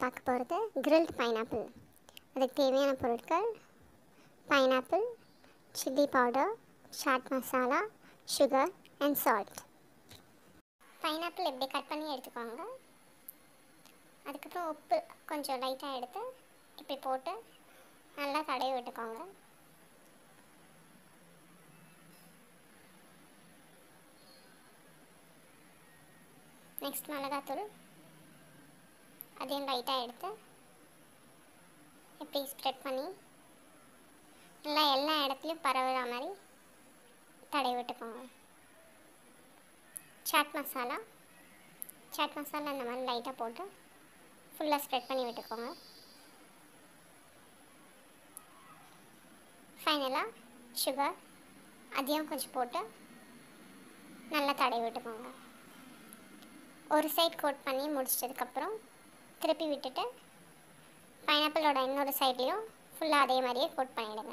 பார்க்க போகிறது grilled pineapple அதுக்கு தேவையான பொருட்கள் pineapple chilli powder chaat masala sugar and salt pineapple இப்படி கட் பண்ணி எடுத்துக்கோங்க அதுக்கப்புறம் உப்பு கொஞ்சம் லைட்டாக எடுத்து இப்படி போட்டு நல்லா தடவி விட்டுக்கோங்க நெக்ஸ்ட் மிளகாத்தூள் அதையும் லைட்டாக எடுத்து இப்படி ஸ்ப்ரெட் பண்ணி நல்லா எல்லா இடத்துலையும் பரவுற மாதிரி தடவி விட்டுக்கோங்க சாட் மசாலா சாட் மசாலா இந்த மாதிரி லைட்டாக போட்டு ஃபுல்லாக ஸ்ப்ரெட் பண்ணி விட்டுக்கோங்க ஃபைனலாக சுகர் அதையும் கொஞ்சம் போட்டு நல்லா தடவி விட்டுக்கோங்க ஒரு சைட் கோட் பண்ணி முடிச்சதுக்கப்புறம் திருப்பி விட்டுட்டு பைனாப்பிளோட இன்னொரு சைட்லேயும் ஃபுல்லாக அதே மாதிரியே கோட் பண்ணிவிடுங்க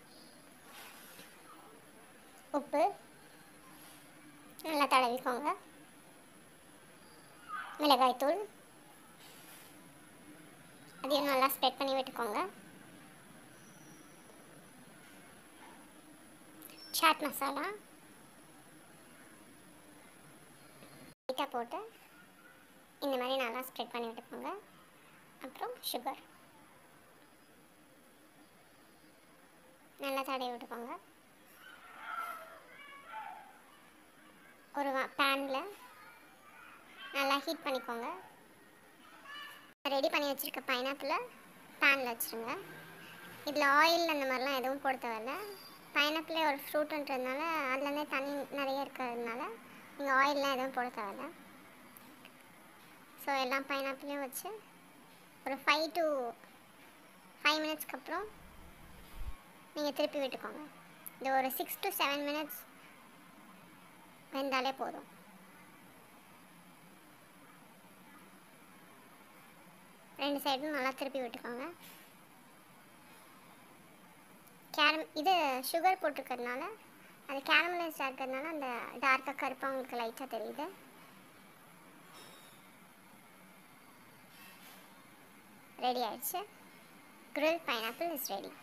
உப்பு நல்லா தடவிக்கோங்க மிளகாய்த்தூள் அதையும் நல்லா ஸ்ப்ரெட் பண்ணி விட்டுக்கோங்க சாட் மசாலா லைட்டாக போட்டு இந்த மாதிரி நல்லா ஸ்ப்ரெட் பண்ணி விட்டுக்கோங்க அப்புறம் சுகர் நல்லா தடவி விட்டுக்கோங்க ஒரு பேனில் நல்லா ஹீட் பண்ணிக்கோங்க ரெடி பண்ணி வச்சுருக்க பைனாப்பிளை பேனில் வச்சுருங்க இதில் ஆயில் அந்த மாதிரிலாம் எதுவும் போட தேவையில்ல பைனாப்பிளே ஒரு ஃப்ரூட்டுன்றதுனால அதுலேருந்தே தண்ணி நிறைய இருக்கிறதுனால நீங்கள் ஆயிலெலாம் எதுவும் போட தேவையில்ல ஸோ எல்லா பைனாப்பிளையும் வச்சு ஒரு ஃபைவ் டு ஃபைவ் மினிட்ஸ்க்கு அப்புறம் நீங்கள் திருப்பி விட்டுக்கோங்க இது ஒரு சிக்ஸ் டு செவன் மினிட்ஸ் வெந்தாலே போதும் ரெண்டு சைடும் நல்லா திருப்பி விட்டுக்கோங்க கேரம் இது சுகர் போட்டிருக்கறதுனால அது கேரமலைஸ் இருக்கிறதுனால அந்த டார்க்காக கருப்பாக உங்களுக்கு லைட்டாக தெரியுது ரெடி ஆயிடுச்சு கிரில் பைனாப்பிள் இஸ் ரெடி